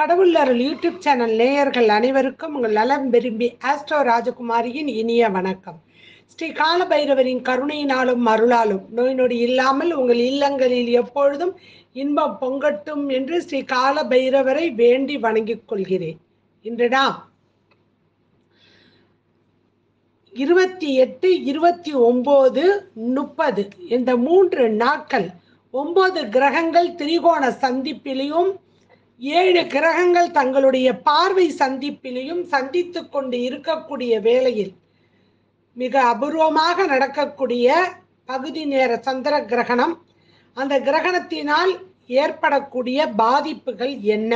கடவுள் அருள் YouTube channel நேயர்கள் அனைவருக்கும் உங்கள் நலம் விரும்பி ஆஸ்ட்ரோ ராஜகுமாரியின் இனிய வணக்கம் ஸ்ரீ காலபைரவரின் கருணையினாலும் அருளாலும் நோய் நொடி இல்லாமல் உங்கள் இல்லங்களில் எப்பொழுதும் இன்பம் பொங்கட்டும் என்று ஸ்ரீ காலபைரவரை வேண்டி வணங்கிக் கொள்கிறேன் இன்று நாம் இருபத்தி எட்டு இருபத்தி ஒன்பது முப்பது இந்த மூன்று நாட்கள் ஒன்பது கிரகங்கள் திரிகோண சந்திப்பிலையும் ஏழு கிரகங்கள் தங்களுடைய பார்வை சந்திப்பிலையும் சந்தித்து கொண்டு இருக்கக்கூடிய வேளையில் மிக அபூர்வமாக நடக்கக்கூடிய பகுதி நேர சந்திர கிரகணம் அந்த கிரகணத்தினால் ஏற்படக்கூடிய பாதிப்புகள் என்ன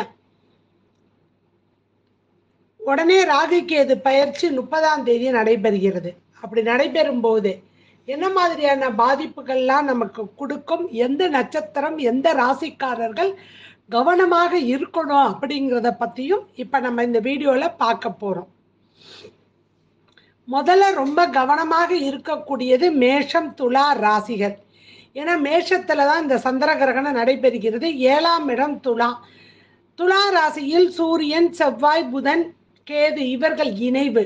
உடனே ராகுகேது பயிற்சி முப்பதாம் தேதி நடைபெறுகிறது அப்படி நடைபெறும் போது என்ன மாதிரியான பாதிப்புகள்லாம் நமக்கு கொடுக்கும் எந்த நட்சத்திரம் எந்த ராசிக்காரர்கள் கவனமாக இருக்கணும் அப்படிங்கிறத பற்றியும் இப்போ நம்ம இந்த வீடியோவில் பார்க்க போகிறோம் முதல்ல ரொம்ப கவனமாக இருக்கக்கூடியது மேஷம் துலா ராசிகள் ஏன்னா மேஷத்தில் தான் இந்த சந்திர கிரகணம் நடைபெறுகிறது ஏழாம் இடம் துலா துலா ராசியில் சூரியன் செவ்வாய் புதன் கேது இவர்கள் இணைவு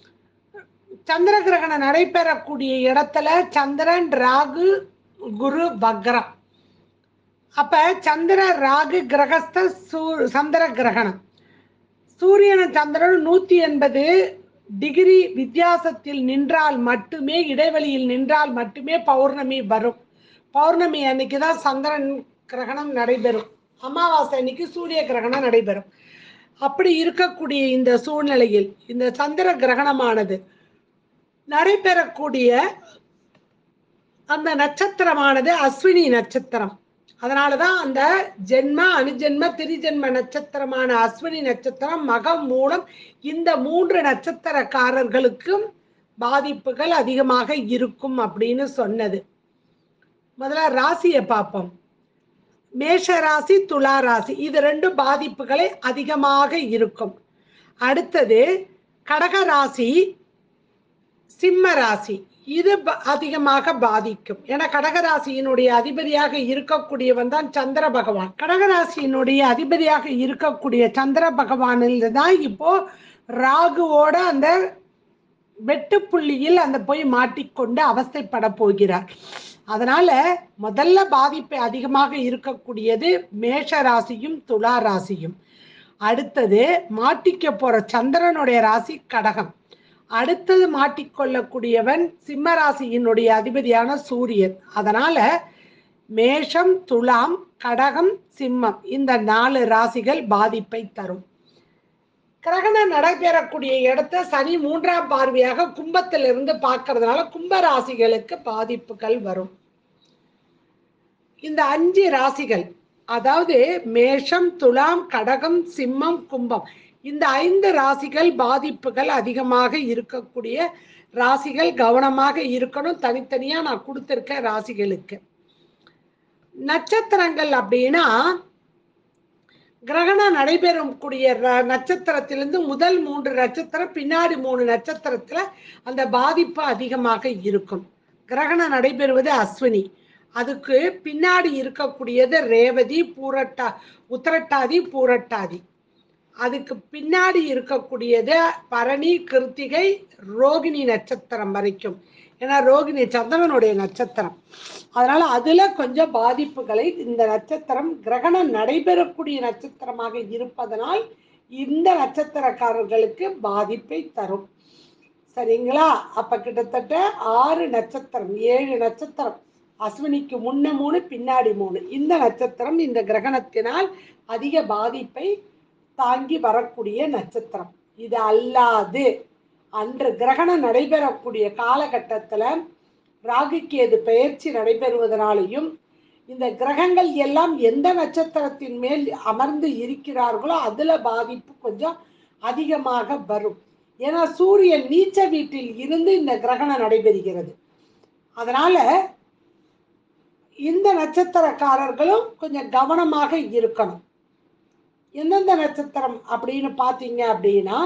சந்திர கிரகணம் நடைபெறக்கூடிய இடத்துல சந்திரன் ராகு குரு வக்ரம் அப்ப சந்திர ராகு கிரகஸ்த சூ சந்திர கிரகணம் சூரியன் சந்திரன் நூத்தி எண்பது டிகிரி வித்தியாசத்தில் நின்றால் மட்டுமே இடைவெளியில் நின்றால் மட்டுமே பௌர்ணமி வரும் பௌர்ணமி அன்னைக்கு தான் சந்திரன் கிரகணம் நடைபெறும் அமாவாசை அன்னைக்கு சூரிய கிரகணம் நடைபெறும் அப்படி இருக்கக்கூடிய இந்த சூழ்நிலையில் இந்த சந்திர கிரகணமானது நடைபெறக்கூடிய அந்த நட்சத்திரமானது அஸ்வினி நட்சத்திரம் அதனாலதான் அந்த ஜென்ம அணுஜென்ம திரிஜென்ம நட்சத்திரமான அஸ்வினி நட்சத்திரம் மகம் மூலம் இந்த மூன்று நட்சத்திரக்காரர்களுக்கும் பாதிப்புகள் அதிகமாக இருக்கும் அப்படின்னு சொன்னது முதல்ல ராசியை பார்ப்போம் மேஷ ராசி துலா ராசி இது ரெண்டு பாதிப்புகளை அதிகமாக இருக்கும் அடுத்தது கடக ராசி சிம்ம ராசி இது அதிகமாக பாதிக்கும் ஏன்னா கடகராசியினுடைய அதிபதியாக இருக்கக்கூடியவன் தான் சந்திர பகவான் கடகராசியினுடைய அதிபதியாக இருக்கக்கூடிய சந்திர பகவானில் தான் இப்போ ராகுவோட அந்த வெட்டுப்புள்ளியில் அந்த போய் மாட்டிக்கொண்டு அவஸ்தைப்பட போகிறார் அதனால முதல்ல பாதிப்பு அதிகமாக இருக்கக்கூடியது மேஷ ராசியும் துலா ராசியும் அடுத்தது மாட்டிக்க போற சந்திரனுடைய ராசி கடகம் அடுத்தது மாட்டிக்கொள்ளக்கூடியவன் சிம்ம ராசியினுடைய அதிபதியான சூரியன் அதனால மேஷம் துலாம் கடகம் சிம்மம் இந்த நாலு ராசிகள் பாதிப்பை தரும் கிரகணம் நடைபெறக்கூடிய இடத்த சனி மூன்றாம் பார்வையாக கும்பத்திலிருந்து பார்க்கறதுனால கும்ப ராசிகளுக்கு பாதிப்புகள் வரும் இந்த அஞ்சு ராசிகள் அதாவது மேஷம் துலாம் கடகம் சிம்மம் கும்பம் இந்த ஐந்து ராசிகள் பாதிப்புகள் அதிகமாக இருக்கக்கூடிய ராசிகள் கவனமாக இருக்கணும் தனித்தனியா நான் கொடுத்துருக்கேன் ராசிகளுக்கு நட்சத்திரங்கள் அப்படின்னா கிரகணம் நடைபெறும் கூடிய நட்சத்திரத்திலிருந்து முதல் மூன்று நட்சத்திரம் பின்னாடி மூணு நட்சத்திரத்துல அந்த பாதிப்பு அதிகமாக இருக்கும் கிரகணம் நடைபெறுவது அஸ்வினி அதுக்கு பின்னாடி இருக்கக்கூடியது ரேவதி பூரட்டா உத்திரட்டாதி பூரட்டாதி அதுக்கு பின்னாடி இருக்கக்கூடியது பரணி கிருத்திகை ரோகிணி நட்சத்திரம் வரைக்கும் ஏன்னா ரோகிணி சந்திரனுடைய நட்சத்திரம் அதனால அதுல கொஞ்சம் பாதிப்புகளை இந்த நட்சத்திரம் கிரகணம் நடைபெறக்கூடிய நட்சத்திரமாக இருப்பதனால் இந்த நட்சத்திரக்காரர்களுக்கு பாதிப்பை தரும் சரிங்களா அப்ப கிட்டத்தட்ட ஆறு நட்சத்திரம் ஏழு நட்சத்திரம் அஸ்வினிக்கு முன்ன மூணு பின்னாடி மூணு இந்த நட்சத்திரம் இந்த கிரகணத்தினால் அதிக பாதிப்பை தாங்கி வரக்கூடிய நட்சத்திரம் இது அல்லாது அன்று கிரகணம் நடைபெறக்கூடிய காலகட்டத்துல ராகுக்கேது பெயர்ச்சி நடைபெறுவதனாலையும் இந்த கிரகங்கள் எல்லாம் எந்த நட்சத்திரத்தின் மேல் அமர்ந்து இருக்கிறார்களோ அதுல பாதிப்பு கொஞ்சம் அதிகமாக வரும் ஏன்னா சூரியன் நீச்ச வீட்டில் இருந்து இந்த கிரகணம் நடைபெறுகிறது அதனால இந்த நட்சத்திரக்காரர்களும் கொஞ்சம் கவனமாக இருக்கணும் எந்தெந்த நட்சத்திரம் அப்படின்னு பார்த்தீங்க அப்படின்னா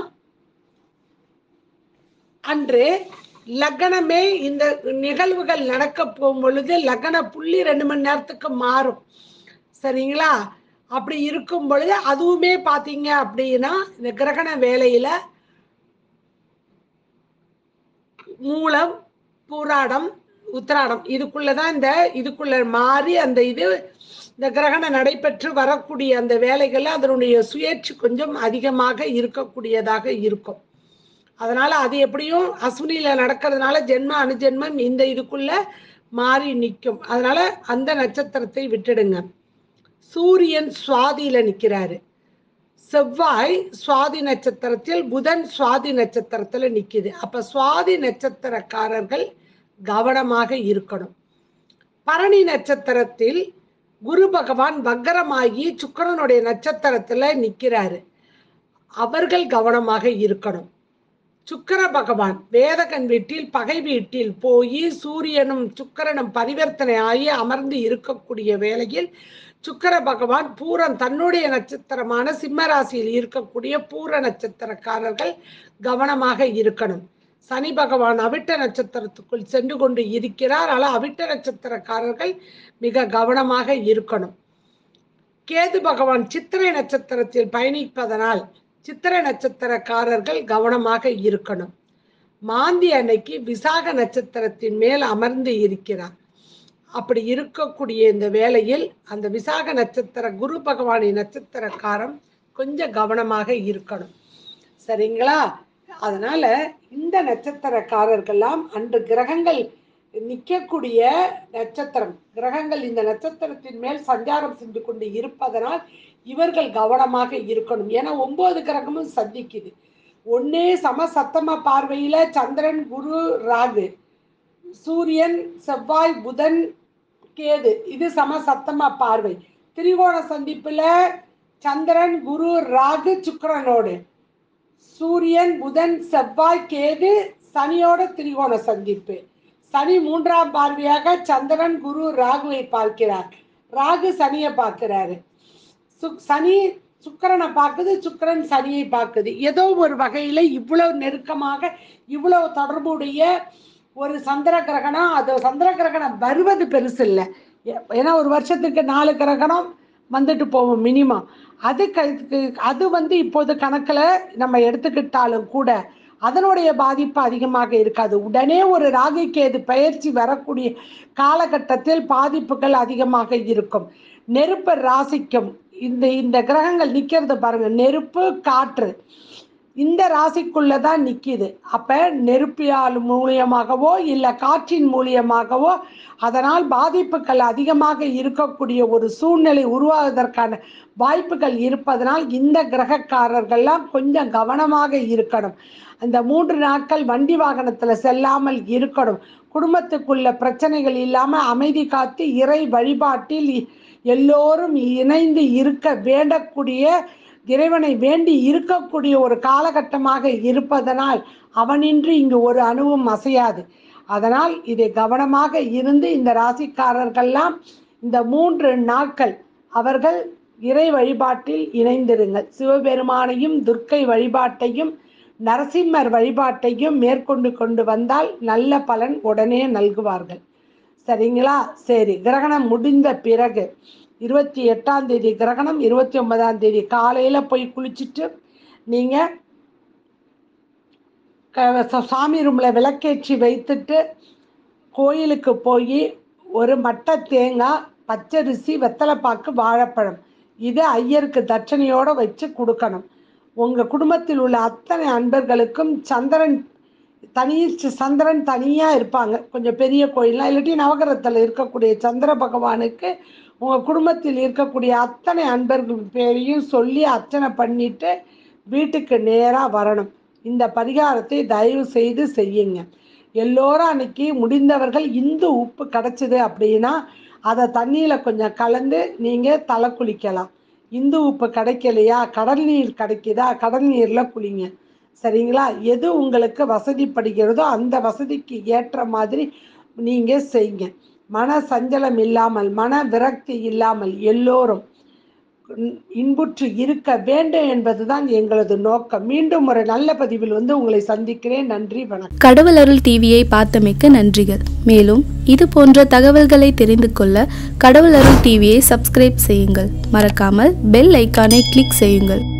அன்று லக்னமே இந்த நிகழ்வுகள் நடக்க போகும் பொழுது லக்ன புள்ளி ரெண்டு மணி நேரத்துக்கு மாறும் சரிங்களா அப்படி இருக்கும் பொழுது அதுவுமே பார்த்தீங்க அப்படின்னா இந்த கிரகண வேலையில மூலம் பூராடம் உத்திராடம் இதுக்குள்ளதான் இந்த இதுக்குள்ள மாறி அந்த இது இந்த கிரகணம் நடைபெற்று வரக்கூடிய அந்த வேலைகள்ல அதனுடைய சுயேட்சி கொஞ்சம் அதிகமாக இருக்கக்கூடியதாக இருக்கும் அதனால அது எப்படியும் அஸ்வினியில நடக்கிறதுனால ஜென்ம அணுஜென்மம் இந்த இதுக்குள்ள மாறி நிற்கும் அதனால அந்த நட்சத்திரத்தை விட்டுடுங்க சூரியன் சுவாதியில நிக்கிறாரு செவ்வாய் சுவாதி நட்சத்திரத்தில் புதன் சுவாதி நட்சத்திரத்துல நிக்குது அப்ப சுவாதி நட்சத்திரக்காரர்கள் கவனமாக இருக்கணும் பரணி நட்சத்திரத்தில் குரு பகவான் வக்கரமாகி சுக்கிரனுடைய நட்சத்திரத்துல நிக்கிறாரு அவர்கள் கவனமாக இருக்கணும் சுக்கிர பகவான் வேதகன் வீட்டில் பகை வீட்டில் போய் சூரியனும் சுக்கிரனும் பரிவர்த்தனை ஆகி அமர்ந்து இருக்கக்கூடிய வேளையில் சுக்கிர பகவான் பூரம் தன்னுடைய நட்சத்திரமான சிம்ம ராசியில் இருக்கக்கூடிய பூர நட்சத்திரக்காரர்கள் கவனமாக இருக்கணும் சனி பகவான் அவிட்ட நட்சத்திரத்துக்குள் சென்று கொண்டு இருக்கிறார் ஆனால் அவிட்ட நட்சத்திரக்காரர்கள் மிக கவனமாக இருக்கணும் கேது பகவான் சித்திரை நட்சத்திரத்தில் பயணிப்பதனால் சித்திரை நட்சத்திரக்காரர்கள் கவனமாக இருக்கணும் மாந்தி அன்னைக்கு விசாக நட்சத்திரத்தின் மேல் அமர்ந்து இருக்கிறார் அப்படி இருக்கக்கூடிய இந்த வேளையில் அந்த விசாக நட்சத்திர குரு பகவானின் நட்சத்திரக்காரம் கொஞ்சம் கவனமாக இருக்கணும் சரிங்களா அதனால இந்த நட்சத்திரக்காரர்கள்லாம் அன்று கிரகங்கள் நிற்கக்கூடிய நட்சத்திரம் கிரகங்கள் இந்த நட்சத்திரத்தின் மேல் சஞ்சாரம் சென்று கொண்டு இருப்பதனால் இவர்கள் கவனமாக இருக்கணும் ஏன்னா ஒன்பது கிரகமும் சந்திக்குது ஒன்னே சம சத்தம பார்வையில சந்திரன் குரு ராகு சூரியன் செவ்வாய் புதன் கேது இது சம சத்தம பார்வை திரிகோண சந்திப்புல சந்திரன் குரு ராகு சுக்கிரனோடு சூரியன் புதன் செவ்வாய் கேது சனியோட திரிகோண சந்திப்பு சனி மூன்றாம் பார்வையாக சந்திரன் குரு ராகுவை பார்க்கிறார் ராகு சனியை பார்க்கிறாரு சுக் சனி சுக்கிரனை பார்க்குது சுக்கிரன் சனியை பார்க்குது ஏதோ ஒரு வகையில இவ்வளவு நெருக்கமாக இவ்வளவு தொடர்புடைய ஒரு சந்திர கிரகணம் அது சந்திர கிரகணம் வருவது பெருசு இல்லை ஏ- ஏன்னா ஒரு வருஷத்துக்கு நாலு கிரகணம் வந்துட்டு போவோம் மினிமம் அது க- அது வந்து இப்போது கணக்கில் நம்ம எடுத்துக்கிட்டாலும் கூட அதனுடைய பாதிப்பு அதிகமாக இருக்காது உடனே ஒரு ராகு கேது பயிற்சி வரக்கூடிய காலகட்டத்தில் பாதிப்புகள் அதிகமாக இருக்கும் நெருப்பு ராசிக்கும் இந்த இந்த கிரகங்கள் நிக்கிறது பாருங்க நெருப்பு காற்று இந்த ராசிக்குள்ள தான் நிக்குது அப்ப நெருப்பியால் மூலியமாகவோ இல்ல காற்றின் மூலியமாகவோ அதனால் பாதிப்புகள் அதிகமாக இருக்கக்கூடிய ஒரு சூழ்நிலை உருவாவதற்கான வாய்ப்புகள் இருப்பதனால் இந்த கிரகக்காரர்கள்லாம் கொஞ்சம் கவனமாக இருக்கணும் அந்த மூன்று நாட்கள் வண்டி வாகனத்துல செல்லாமல் இருக்கணும் குடும்பத்துக்குள்ள பிரச்சனைகள் இல்லாம அமைதி காத்து இறை வழிபாட்டில் இ- எல்லோரும் இணைந்து இருக்க வேண்டக்கூடிய இறைவனை வேண்டி இருக்கக்கூடிய ஒரு காலகட்டமாக இருப்பதனால் அவனின்றி இங்கு ஒரு அணுவும் அசையாது அதனால் இதை கவனமாக இருந்து இந்த ராசிக்காரர்கள்லாம் இந்த மூன்று நாட்கள் அவர்கள் இறை வழிபாட்டில் இணைந்திருங்கள் சிவபெருமானையும் துர்க்கை வழிபாட்டையும் நரசிம்மர் வழிபாட்டையும் மேற்கொண்டு கொண்டு வந்தால் நல்ல பலன் உடனே நல்குவார்கள் சரிங்களா சரி கிரகணம் முடிந்த பிறகு இருபத்தி எட்டாம் தேதி கிரகணம் இருபத்தி ஒன்பதாம் தேதி காலையில போய் குளிச்சுட்டு நீங்க க- ச- சாமி ரூம்ல விளக்கேற்றி வைத்துட்டு கோயிலுக்கு போய் ஒரு மட்டை தேங்காய் பச்சரிசி வெத்தலைப்பாக்கு வாழைப்பழம் இது ஐயருக்கு தட்சணையோட வச்சு கொடுக்கணும் உங்க குடும்பத்தில் உள்ள அத்தனை அன்பர்களுக்கும் சந்திரன் தனி சந்திரன் தனியா இருப்பாங்க கொஞ்சம் பெரிய கோயில்லாம் இல்லாட்டி நவகிரகத்தில் இருக்கக்கூடிய சந்திர பகவானுக்கு உங்க குடும்பத்தில் இருக்கக்கூடிய அத்தனை அன்பர்கள் பேரையும் சொல்லி அர்ச்சனை பண்ணிட்டு வீட்டுக்கு நேரா வரணும் இந்த பரிகாரத்தை தயவு செய்து செய்யுங்க எல்லோரும் அன்னைக்கு முடிந்தவர்கள் இந்து உப்பு கிடைச்சது அப்படின்னா அதை தண்ணியில கொஞ்சம் கலந்து நீங்க தலை குளிக்கலாம் இந்து உப்பு கிடைக்கலையா கடல் நீர் கிடைக்குதா கடல் நீர்ல குளிங்க சரிங்களா எது உங்களுக்கு வசதிப்படுகிறதோ அந்த வசதிக்கு ஏற்ற மாதிரி நீங்க செய்யுங்க மன சஞ்சலம் இல்லாமல் மன விரக்தி இல்லாமல் எல்லோரும் இன்புற்று இருக்க வேண்டும் என்பதுதான் எங்களது நோக்கம் மீண்டும் ஒரு நல்ல பதிவில் வந்து உங்களை சந்திக்கிறேன் நன்றி வணக்கம் கடவுள் அருள் டிவியை பார்த்தமைக்க நன்றிகள் மேலும் இது போன்ற தகவல்களை தெரிந்து கொள்ள கடவுள் அருள் டிவியை சப்ஸ்கிரைப் செய்யுங்கள் மறக்காமல் பெல் ஐக்கானை கிளிக் செய்யுங்கள்